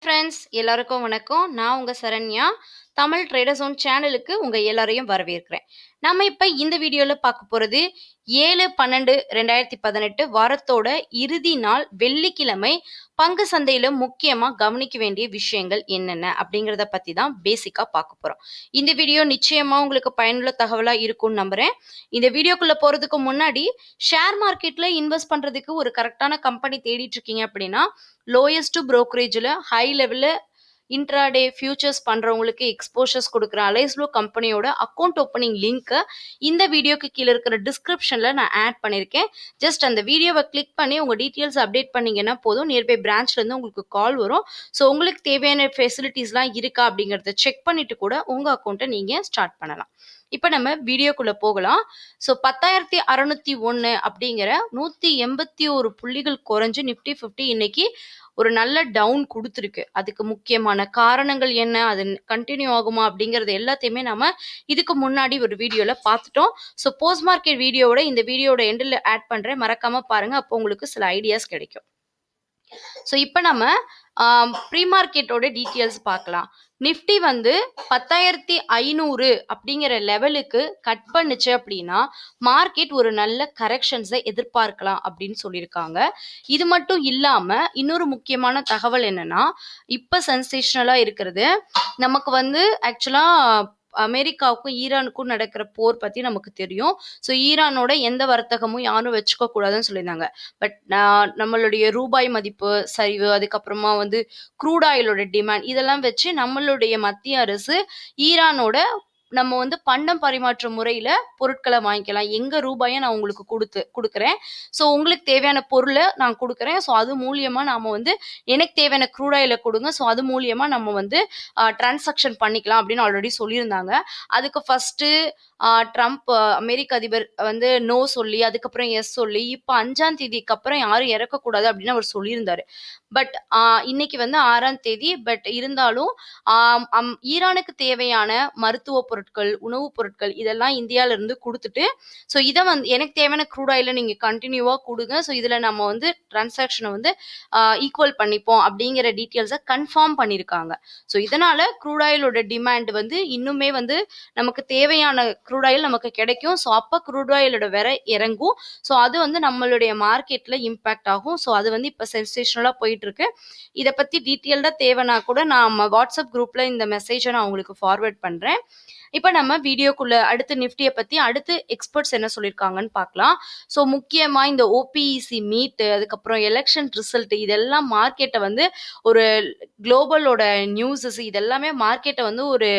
friends எல்லாருக்கும் வணக்கம் நான் உங்க சரண்யா தமிழ் ட்ரேடர் ஜோன் சேனலுக்கு உங்க எல்லாரையும் வரவேற்கிறேன் நம்ம இப்ப இந்த வீடியோல பார்க்க போறது ஏழு பன்னெண்டு ரெண்டாயிரத்தி பதினெட்டு வாரத்தோட இறுதி நாள் வெள்ளிக்கிழமை பங்கு சந்தையில முக்கியமா கவனிக்க வேண்டிய விஷயங்கள் என்னென்ன அப்படிங்கறத பத்தி தான் பேசிக்கா பார்க்க போறோம் இந்த வீடியோ நிச்சயமா உங்களுக்கு பயனுள்ள தகவலா இருக்கும்னு நம்புறேன் இந்த வீடியோக்குள்ள போறதுக்கு முன்னாடி ஷேர் மார்க்கெட்ல இன்வெஸ்ட் பண்றதுக்கு ஒரு கரெக்டான கம்பெனி தேடிட்டு இருக்கீங்க அப்படின்னா லோயஸ்ட் ப்ரோக்கரேஜில் ஹை லெவலில் இன்ட்ராடே ஃபியூச்சர்ஸ் பண்ணுறவங்களுக்கு எக்ஸ்போஷர்ஸ் கொடுக்குற அலைஸ்லோ கம்பெனியோட அக்கௌண்ட் ஓப்பனிங் லிங்க்கை இந்த வீடியோக்கு கீழே இருக்கிற டிஸ்கிரிப்ஷனில் நான் ஆட் பண்ணியிருக்கேன் ஜஸ்ட் அந்த வீடியோவை கிளிக் பண்ணி உங்கள் டீட்டெயில்ஸ் அப்டேட் பண்ணீங்கன்னா போதும் நியர்பை பிரான்ச்லேருந்து உங்களுக்கு கால் வரும் ஸோ உங்களுக்கு தேவையான ஃபெசிலிட்டிஸ்லாம் இருக்கா அப்படிங்கிறத செக் பண்ணிட்டு கூட உங்கள் அக்கௌண்ட்டை நீங்கள் ஸ்டார்ட் பண்ணலாம் இப்போ நம்ம வீடியோக்குள்ளே போகலாம் ஸோ பத்தாயிரத்தி அறநூற்றி ஒன்று அப்படிங்கிற நூற்றி எண்பத்தி ஒரு புள்ளிகள் குறைஞ்சு நிஃப்டி ஃபிஃப்டி இன்னைக்கு ஒரு நல்ல டவுன் கொடுத்துருக்கு அதுக்கு முக்கியமான காரணங்கள் என்ன அது கண்டினியூ ஆகுமா அப்படிங்கிறது எல்லாத்தையுமே நம்ம இதுக்கு முன்னாடி ஒரு வீடியோவில் பார்த்துட்டோம் ஸோ போஸ்ட் மார்க்கெட் வீடியோவோட இந்த வீடியோட எண்டில் ஆட் பண்ணுறேன் மறக்காம பாருங்க அப்போ உங்களுக்கு சில ஐடியாஸ் கிடைக்கும் ஸோ இப்போ நம்ம ப்ரீ மார்க்கெட்டோட டீட்டெயில்ஸ் பார்க்கலாம் நிஃப்டி வந்து பத்தாயிரத்தி ஐநூறு அப்படிங்கிற லெவலுக்கு கட் பண்ணுச்சு அப்படின்னா மார்க்கெட் ஒரு நல்ல கரெக்ஷன்ஸை எதிர்பார்க்கலாம் அப்படின்னு சொல்லியிருக்காங்க இது மட்டும் இல்லாம இன்னொரு முக்கியமான தகவல் என்னன்னா இப்ப சென்சேஷனலா இருக்கிறது நமக்கு வந்து ஆக்சுவலா அமெரிக்காவுக்கும் ஈரானுக்கும் நடக்கிற போர் பத்தி நமக்கு தெரியும் ஸோ ஈரானோட எந்த வர்த்தகமும் யாரும் வச்சுக்க கூடாதுன்னு சொல்லியிருந்தாங்க பட் நம்மளுடைய ரூபாய் மதிப்பு சரிவு அதுக்கப்புறமா வந்து க்ரூட் ஆயிலோட டிமாண்ட் இதெல்லாம் வச்சு நம்மளுடைய மத்திய அரசு ஈரானோட நம்ம வந்து பண்டம் பரிமாற்ற முறையில பொருட்களை வாங்கிக்கலாம் எங்க ரூபாயை நான் உங்களுக்கு கொடுத்து கொடுக்குறேன் ஸோ உங்களுக்கு தேவையான பொருளை நான் கொடுக்குறேன் ஸோ அது மூலியமா நாம வந்து எனக்கு தேவையான க்ரூடாயில கொடுங்க ஸோ அது மூலியமா நம்ம வந்து டிரான்சாக்ஷன் பண்ணிக்கலாம் அப்படின்னு ஆல்ரெடி சொல்லியிருந்தாங்க அதுக்கு ஃபர்ஸ்ட் ட்ரம்ப் அமெரிக்க அதிபர் வந்து நோ சொல்லி அதுக்கப்புறம் எஸ் சொல்லி இப்போ அஞ்சாம் தேதிக்கு அப்புறம் யாரும் இறக்கக்கூடாது அப்படின்னு அவர் சொல்லியிருந்தாரு பட் இன்னைக்கு வந்து ஆறாம் தேதி பட் இருந்தாலும் ஈரானுக்கு தேவையான மருத்துவ பொருட்கள் உணவுப் பொருட்கள் இதெல்லாம் இந்தியால இருந்து கொடுத்துட்டு ஸோ இதை வந்து எனக்கு தேவையான க்ரூட் ஆயில நீங்க கண்டினியூவா கொடுங்க ஸோ இதுல நம்ம வந்து டிரான்சாக்ஷனை வந்து ஈக்குவல் பண்ணிப்போம் அப்படிங்கிற டீட்டெயில்ஸை கன்ஃபார்ம் பண்ணியிருக்காங்க ஸோ இதனால க்ரூட் ஆயிலோட டிமாண்ட் வந்து இன்னுமே வந்து நமக்கு தேவையான க்ரூட் ஆயில் நமக்கு கிடைக்கும் ஸோ அப்போ க்ரூட் ஆயிலோட விலை இறங்கும் ஸோ அது வந்து நம்மளுடைய மார்க்கெட்ல இம்பாக்ட் ஆகும் ஸோ அது வந்து இப்போ சென்சேஷனலாக போயிட்டு இருக்கு இதை பத்தி டீட்டெயில்டாக தேவைன்னா கூட நான் வாட்ஸ்அப் குரூப்ல இந்த மெசேஜை நான் உங்களுக்கு ஃபார்வர்ட் பண்றேன் இப்போ நம்ம வீடியோக்குள்ள அடுத்து நிஃப்டியை பத்தி அடுத்து எக்ஸ்பர்ட்ஸ் என்ன சொல்லியிருக்காங்கன்னு பார்க்கலாம் ஸோ முக்கியமா இந்த ஓபிஇசி மீட்டு அதுக்கப்புறம் எலெக்ஷன் ரிசல்ட் இதெல்லாம் மார்க்கெட்டை வந்து ஒரு குளோபலோட நியூஸஸ் இதெல்லாமே மார்க்கெட்டை வந்து ஒரு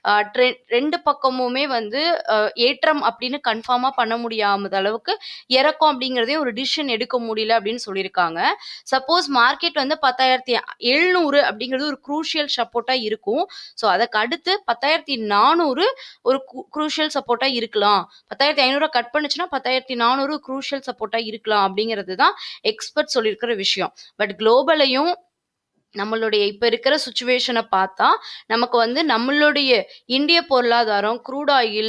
ரெண்டு பக்கமுமே வந்து ஏற்றம் அப்படின்னு கன்ஃபார்மா பண்ண முடியாத அளவுக்கு இறக்கம் அப்படிங்கிறதையும் ஒரு டிசிஷன் எடுக்க முடியல அப்படின்னு சொல்லியிருக்காங்க சப்போஸ் மார்க்கெட் வந்து பத்தாயிரத்தி எழுநூறு அப்படிங்கிறது ஒரு குரூஷியல் சப்போர்ட்டா இருக்கும் ஸோ அதுக்கு அடுத்து பத்தாயிரத்தி நானூறு ஒரு குரூஷியல் சப்போர்ட்டா இருக்கலாம் பத்தாயிரத்தி ஐநூறு கட் பண்ணுச்சுன்னா பத்தாயிரத்தி நானூறு குரூஷியல் சப்போர்ட்டா இருக்கலாம் அப்படிங்கிறது தான் எக்ஸ்பர்ட் சொல்லியிருக்கிற விஷயம் பட் குளோபலையும் நம்மளுடைய இப்போ இருக்கிற சுச்சுவேஷனை பார்த்தா நமக்கு வந்து நம்மளுடைய இந்திய பொருளாதாரம் க்ரூட் ஆயில்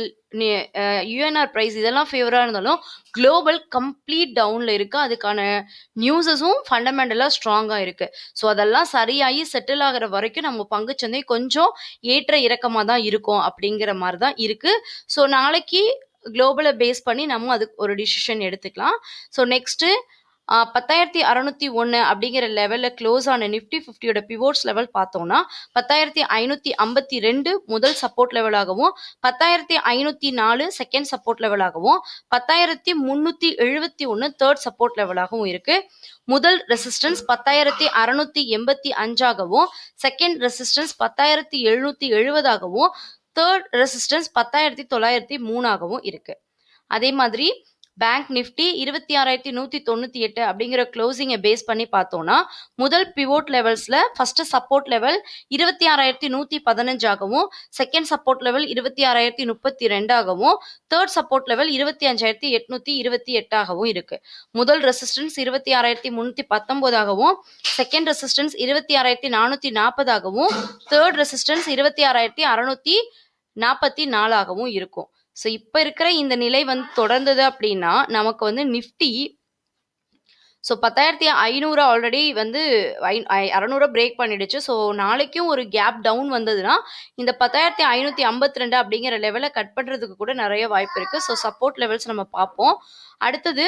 யூஎன்ஆர் ப்ரைஸ் இதெல்லாம் ஃபேவராக இருந்தாலும் குளோபல் கம்ப்ளீட் டவுனில் இருக்குது அதுக்கான நியூஸஸும் ஃபண்டமெண்டலாக ஸ்ட்ராங்காக இருக்குது ஸோ அதெல்லாம் சரியாகி செட்டில் ஆகிற வரைக்கும் நம்ம பங்குச்சந்தை கொஞ்சம் ஏற்ற இறக்கமாக தான் இருக்கும் அப்படிங்கிற மாதிரி தான் இருக்குது ஸோ நாளைக்கு குளோபலை பேஸ் பண்ணி நம்ம அதுக்கு ஒரு டிசிஷன் எடுத்துக்கலாம் ஸோ நெக்ஸ்ட்டு பத்தாயிரத்தி அறநூத்தி ஒன்று அப்படிங்கிற லெவலில் க்ளோஸ் ஆன நிஃப்டி ஃபிஃப்டியோட பிவோட்ஸ் லெவல் பார்த்தோம்னா பத்தாயிரத்தி ஐநூற்றி ஐம்பத்தி ரெண்டு முதல் சப்போர்ட் லெவலாகவும் பத்தாயிரத்தி ஐநூற்றி நாலு செகண்ட் சப்போர்ட் லெவலாகவும் பத்தாயிரத்தி முந்நூற்றி எழுபத்தி ஒன்று தேர்ட் சப்போர்ட் லெவலாகவும் இருக்கு முதல் ரெசிஸ்டன்ஸ் பத்தாயிரத்தி அறநூத்தி எண்பத்தி அஞ்சாகவும் செகண்ட் ரெசிஸ்டன்ஸ் பத்தாயிரத்தி எழுநூத்தி எழுபதாகவும் தேர்ட் ரெசிஸ்டன்ஸ் பத்தாயிரத்தி தொள்ளாயிரத்தி மூணாகவும் இருக்கு அதே மாதிரி பேங்க் நிஃப்டி இருபத்தி ஆறாயிரத்தி நூற்றி தொண்ணூற்றி எட்டு அப்படிங்கிற க்ளோசிங்கை பேஸ் பண்ணி பார்த்தோம்னா முதல் பிவோட் லெவல்ஸில் ஃபர்ஸ்ட் சப்போர்ட் லெவல் இருபத்தி ஆறாயிரத்தி நூற்றி பதினஞ்சாகவும் செகண்ட் சப்போர்ட் லெவல் இருபத்தி ஆறாயிரத்தி முப்பத்தி ரெண்டாகவும் தேர்ட் சப்போர்ட் லெவல் இருபத்தி அஞ்சாயிரத்தி எட்நூற்றி இருபத்தி எட்டாகவும் இருக்கு முதல் ரெசிஸ்டன்ஸ் இருபத்தி ஆறாயிரத்தி முந்நூற்றி பத்தொம்போதாகவும் செகண்ட் ரெசிஸ்டன்ஸ் இருபத்தி ஆறாயிரத்தி நானூற்றி நாற்பதாகவும் தேர்ட் ரெசிஸ்டன்ஸ் இருபத்தி ஆறாயிரத்தி அறநூற்றி நாற்பத்தி நாலாகவும் இருக்கும் ஸோ இப்போ இருக்கிற இந்த நிலை வந்து தொடர்ந்தது அப்படின்னா நமக்கு வந்து நிஃப்டி ஸோ பத்தாயிரத்தி ஐநூறு ஆல்ரெடி வந்து ஐ அறநூறு பிரேக் பண்ணிடுச்சு ஸோ நாளைக்கும் ஒரு கேப் டவுன் வந்ததுன்னா இந்த பத்தாயிரத்தி ஐநூற்றி ஐம்பத்தி ரெண்டு அப்படிங்கிற லெவலை கட் பண்ணுறதுக்கு கூட நிறைய வாய்ப்பு இருக்குது ஸோ சப்போர்ட் லெவல்ஸ் நம்ம பார்ப்போம் அடுத்தது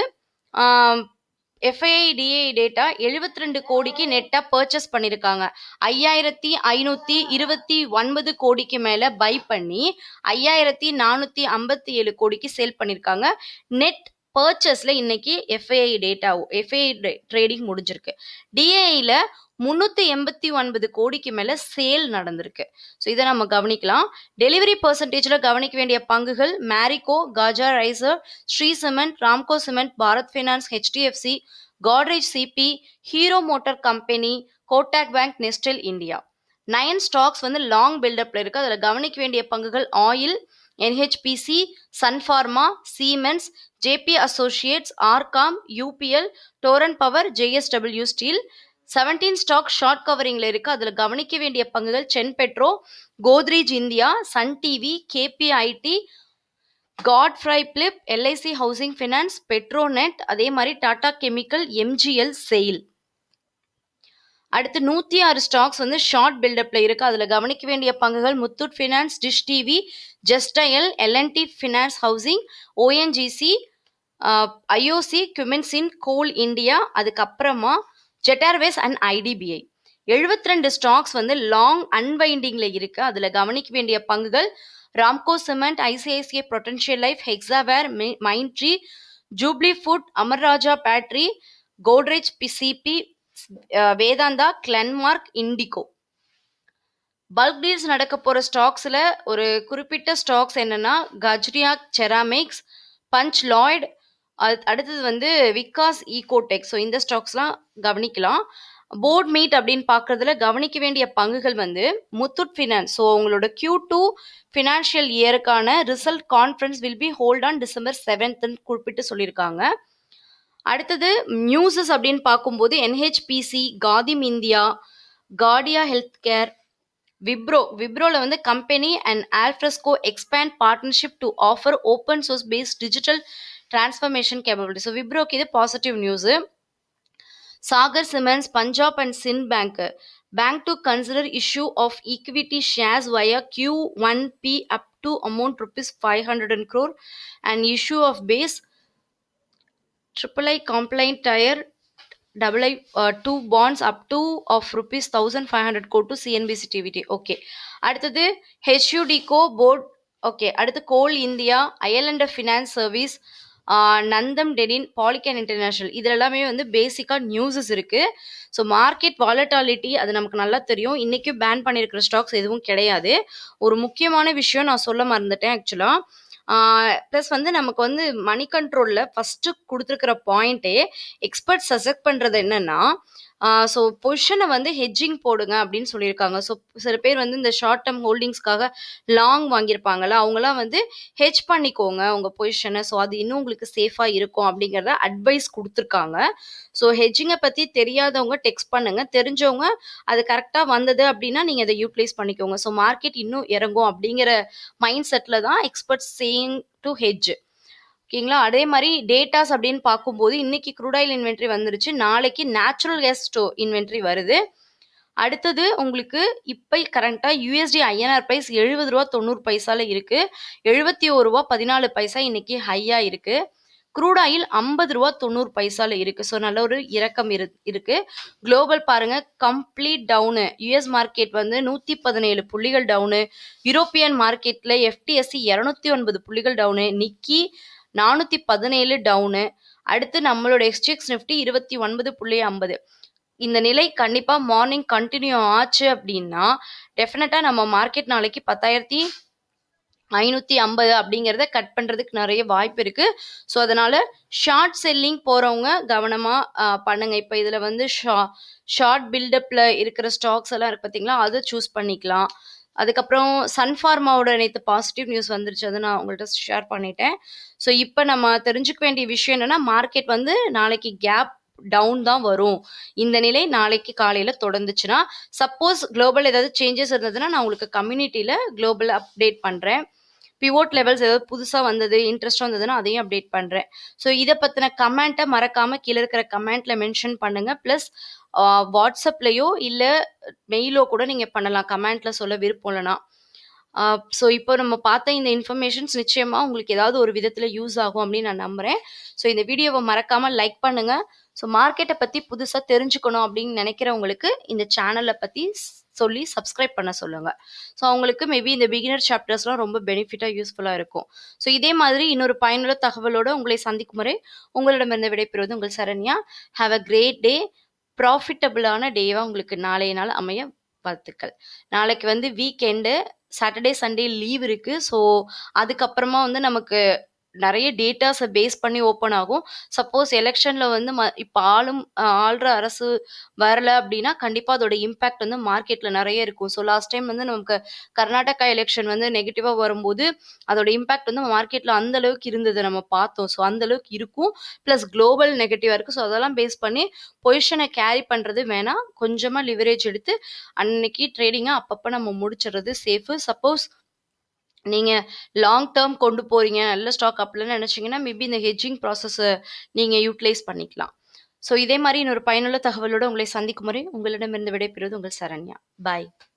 எஃப்ஐஐ டிஏ டேட்டா எழுபத்தி ரெண்டு கோடிக்கு நெட்டாக பர்ச்சேஸ் பண்ணியிருக்காங்க ஐயாயிரத்தி ஐநூற்றி இருபத்தி ஒன்பது கோடிக்கு மேலே பை பண்ணி ஐயாயிரத்தி நானூற்றி ஐம்பத்தி ஏழு கோடிக்கு சேல் பண்ணியிருக்காங்க நெட் பர்ச்சேஸில் இன்னைக்கு எஃப்ஐஐ டேட்டா எஃப்ஐஐ ட்ரேடிங் முடிஞ்சிருக்கு டிஏஐயில் முந்நூற்றி எண்பத்தி ஒன்பது கோடிக்கு மேலே சேல் நடந்திருக்கு ஸோ இதை நம்ம கவனிக்கலாம் டெலிவரி பர்சன்டேஜில் கவனிக்க வேண்டிய பங்குகள் மேரிகோ காஜா ரைசர் Shree cement Ramco cement Bharat finance HDFC Godrej CP Hero motor company Kotak bank Nestle India nine stocks வந்து லாங் பில்டப்பில் இருக்குது அதில் கவனிக்க வேண்டிய பங்குகள் oil NHPC Sun Pharma Siemens JP associates RCom UPL Torrent power JSW steel seventeen stock short கவரிங்கில் இருக்குது அதில் கவனிக்க வேண்டிய பங்குகள் சென் petro Godrej India sun TV KPIT Godfrey Phillips LIC housing finance Petronet அதே மாதிரி டாடா கெமிக்கல் எம்ஜிஎல் செயில் அடுத்து நூற்றி ஆறு ஸ்டாக்ஸ் வந்து ஷார்ட் பில்டப்பில் இருக்குது அதில் கவனிக்க வேண்டிய பங்குகள் Muthoot finance dish TV Justdial LNT finance housing ONGC IOC Cummins coal India அதுக்கப்புறமா ஜெட்டார்வேஸ் அண்ட் ஐடிபிஐ எழுபத்தி ரெண்டு ஸ்டாக்ஸ் வந்து லாங் அன்வைண்டிங்கில் இருக்குது அதில் கவனிக்க வேண்டிய பங்குகள் Ramco cement ICICI prudential life Hexaware Mindtree Jubilant food Amara Raja battery Godrej PCB Vedanta Glenmark IndiGo bulk deals நடக்க போகிற ஸ்டாக்ஸில் ஒரு குறிப்பிட்ட ஸ்டாக்ஸ் என்னென்னா கஜ்ரியா செராமிக்ஸ் பஞ்ச் லாய்ட் அடுத்தது வந்து விகாஸ் ஈகோடெக் ஸோ இந்த ஸ்டாக்ஸ்லாம் கவனிக்கலாம் போர்ட் மீட் அப்படின்னு பார்க்குறதுல கவனிக்க வேண்டிய பங்குகள் வந்து முத்தூட் ஃபினான்ஸ் ஸோ உங்களோட கியூ டூ ஃபினான்ஷியல் இயருக்கான result conference will be held on December செவன்த்னு குறிப்பிட்டு சொல்லியிருக்காங்க அடுத்தது நியூஸஸ் அப்படின்னு பார்க்கும்போது NHPC Khadim India Cadila health care Wipro விப்ரோவில் வந்து company and Alfresco expand partnership to offer open source based digital transformation capability so விப்ரோக்கு இது positive news Sagar cements Punjab and Sind bank bank to consider issue of equity shares via Q one B up to amount rupees five hundred and crore and issue of base triple I complaint tier double I two bonds up to of rupees thousand five hundred go to CNBC TVD okay அடுத்தது HUDCO port okay அடுத்து coal India Ireland finance service Nandan denim பாலிகன் international இதில் எல்லாமே வந்து பேசிக்காக newses இருக்குது so market volatility அது நமக்கு நல்லா தெரியும் இன்றைக்கும் பேன் பண்ணியிருக்கிற ஸ்டாக்ஸ் எதுவும் கிடையாது ஒரு முக்கியமான விஷயம் நான் சொல்ல மறந்துட்டேன் ஆக்சுவலாக ப்ளஸ் வந்து நமக்கு வந்து மணி கண்ட்ரோலில் ஃபஸ்ட்டு கொடுத்துருக்கிற பாயிண்ட்டே எக்ஸ்பர்ட் சஜெக்ட் பண்ணுறது என்னென்னா ஸோ பொசிஷனை வந்து ஹெட்ஜிங் போடுங்க அப்படின்னு சொல்லியிருக்காங்க ஸோ சில பேர் வந்து இந்த ஷார்ட் டேர்ம் ஹோல்டிங்ஸ்க்காக லாங் வாங்கியிருப்பாங்கல்ல அவங்களாம் வந்து ஹெட்ஜ் பண்ணிக்கோங்க உங்கள் பொசிஷனை ஸோ அது இன்னும் உங்களுக்கு சேஃபாக இருக்கும் அப்படிங்கிறத அட்வைஸ் கொடுத்துருக்காங்க ஸோ ஹெட்ஜிங்கை பற்றி தெரியாதவங்க டெக்ஸ்ட் பண்ணுங்க தெரிஞ்சவங்க அது கரெக்டாக வந்தது அப்படின்னா நீங்கள் அதை யூட்டிலைஸ் பண்ணிக்கோங்க ஸோ மார்க்கெட் இன்னும் இறங்கும் அப்படிங்கிற மைண்ட் செட்டில் தான் எக்ஸ்பர்ட்ஸ் சேயிங் டு ஹெட்ஜ் ஓகேங்களா அதே மாதிரி டேட்டாஸ் அப்படின்னு பார்க்கும்போது இன்னைக்கு க்ரூடாயில் இன்வென்ட்ரி வந்துருச்சு நாளைக்கு நேச்சுரல் கேஸ் ஸ்டோ இன்வென்ட்ரி வருது அடுத்தது உங்களுக்கு இப்போ கரண்ட்டாக யூஎஸ்டி ஐஎன்ஆர் ப்ரைஸ் எழுபது ரூபா தொண்ணூறு பைசால இருக்கு எழுபத்தி ஒரு ரூபா பதினாலு பைசா இன்னைக்கு ஹையா இருக்கு க்ரூட் ஆயில் ஐம்பது ரூபா தொண்ணூறு பைசால இருக்கு ஸோ நல்ல ஒரு இறக்கம் இரு இருக்கு குளோபல் பாருங்க கம்ப்ளீட் டவுனு யூஎஸ் மார்க்கெட் வந்து நூற்றி பதினேழு புள்ளிகள் டவுனு யூரோப்பியன் மார்க்கெட்டில் எஃப்டிஎஸ்சி இரநூத்தி ஒன்பது புள்ளிகள் டவுனு நிக்கி நானூற்றி பதினேழு டவுனு அடுத்து நம்மளோட எக்ஸ்சேக்ஸ் நிஃப்டி இருபத்தி ஒன்பது புள்ளி ஐம்பது இந்த நிலை கண்டிப்பாக மார்னிங் கண்டினியூ ஆச்சு அப்படின்னா டெஃபினட்டாக நம்ம மார்க்கெட் நாளைக்கு பத்தாயிரத்தி ஐநூற்றி ஐம்பது அப்படிங்கிறத கட் பண்ணுறதுக்கு நிறைய வாய்ப்பு இருக்குது ஸோ அதனால் ஷார்ட் செல்லிங் போகிறவங்க கவனமாக பண்ணுங்க இப்போ இதில் வந்து ஷா ஷார்ட் பில்டப்பில் இருக்கிற ஸ்டாக்ஸ் எல்லாம் இருக்கு பார்த்தீங்களா அதை சூஸ் பண்ணிக்கலாம் அதுக்கப்புறம் சன்ஃபார்மாவோட நேற்று பாசிட்டிவ் நியூஸ் வந்துருச்சு அதை நான் உங்கள்கிட்ட ஷேர் பண்ணிட்டேன் ஸோ இப்போ நம்ம தெரிஞ்சுக்க வேண்டிய விஷயம் என்னென்னா மார்க்கெட் வந்து நாளைக்கு கேப் டவுன் தான் வரும் இந்த நிலை நாளைக்கு காலையில் தொடர்ந்துச்சுன்னா சப்போஸ் குளோபல் ஏதாவது சேஞ்சஸ் இருந்ததுன்னா நான் உங்களுக்கு கம்யூனிட்டியில் குளோபல் அப்டேட் பண்ணுறேன் பிவோட் லெவல்ஸ் ஏதாவது புதுசாக வந்தது இன்ட்ரெஸ்ட் வந்ததுன்னா அதையும் அப்டேட் பண்ணுறேன் ஸோ இதை பற்றின கமெண்ட்டை மறக்காமல் கீழே இருக்கிற கமெண்ட்டில் மென்ஷன் பண்ணுங்கள் ப்ளஸ் வாட்ஸ்அப்லேயோ இல்லை மெயிலோ கூட நீங்கள் பண்ணலாம் கமெண்ட்டில் சொல்ல விருப்பம் இல்லைனா ஸோ இப்போ நம்ம பார்த்த இந்த இன்ஃபர்மேஷன்ஸ் நிச்சயமாக உங்களுக்கு ஏதாவது ஒரு விதத்தில் யூஸ் ஆகும் அப்படின்னு நான் நம்புகிறேன் ஸோ இந்த வீடியோவை மறக்காமல் லைக் பண்ணுங்கள் ஸோ மார்க்கெட்டை பற்றி புதுசாக தெரிஞ்சுக்கணும் அப்படின்னு நினைக்கிறவங்களுக்கு இந்த சேனலை பற்றி சொல்லி சப்ஸ்கிரைப் பண்ண சொல்லுங்கள் ஸோ அவங்களுக்கு மேபி இந்த பிகினர் சாப்டர்ஸ்லாம் ரொம்ப பெனிஃபிட்டாக யூஸ்ஃபுல்லாக இருக்கும் ஸோ இதே மாதிரி இன்னொரு பயனுள்ள தகவலோடு உங்களை சந்திக்கும் முறை உங்களிடமிருந்து விடைபெறுவது உங்கள் Saranya have a great day ப்ராஃபிட்டபிளான டேவாக உங்களுக்கு நாளைய நாள் அமைய வாழ்த்துக்கள் நாளைக்கு வந்து வீக்கெண்டு சாட்டர்டே சண்டே லீவ் இருக்குது ஸோ அதுக்கப்புறமா வந்து நமக்கு நிறைய டேட்டாஸை பேஸ் பண்ணி ஓப்பன் ஆகும் சப்போஸ் எலெக்ஷனில் வந்து ம இப்போ ஆளும் ஆள்ற அரசு வரல அப்படின்னா கண்டிப்பாக அதோட இம்பேக்ட் வந்து மார்க்கெட்டில் நிறைய இருக்கும் ஸோ லாஸ்ட் டைம் வந்து நமக்கு கர்நாடகா எலெக்ஷன் வந்து நெகட்டிவாக வரும்போது அதோட இம்பேக்ட் வந்து மார்க்கெட்டில் அந்த அளவுக்கு இருந்தது நம்ம பார்த்தோம் ஸோ அந்த அளவுக்கு இருக்கும் ப்ளஸ் குளோபல் நெகட்டிவாக இருக்குது ஸோ அதெல்லாம் பேஸ் பண்ணி பொசிஷனை கேரி பண்ணுறது வேணாம் கொஞ்சமாக லிவரேஜ் எடுத்து அன்னைக்கு ட்ரேடிங்கை அப்பப்போ நம்ம முடிச்சிடுறது சேஃபு சப்போஸ் நீங்கள் லாங் டேர்ம் கொண்டு போகிறீங்க நல்ல ஸ்டாக் அப்படின்னு நினச்சிங்கன்னா மேபி இந்த ஹெட்ஜிங் ப்ராசஸை நீங்கள் யூட்டிலைஸ் பண்ணிக்கலாம் ஸோ இதே மாதிரி இன்னொரு பயனுள்ள தகவலோடு உங்களை சந்திக்கும் முறை உங்களிடமிருந்து விடைபெறுவது உங்கள் சரண்யா பாய்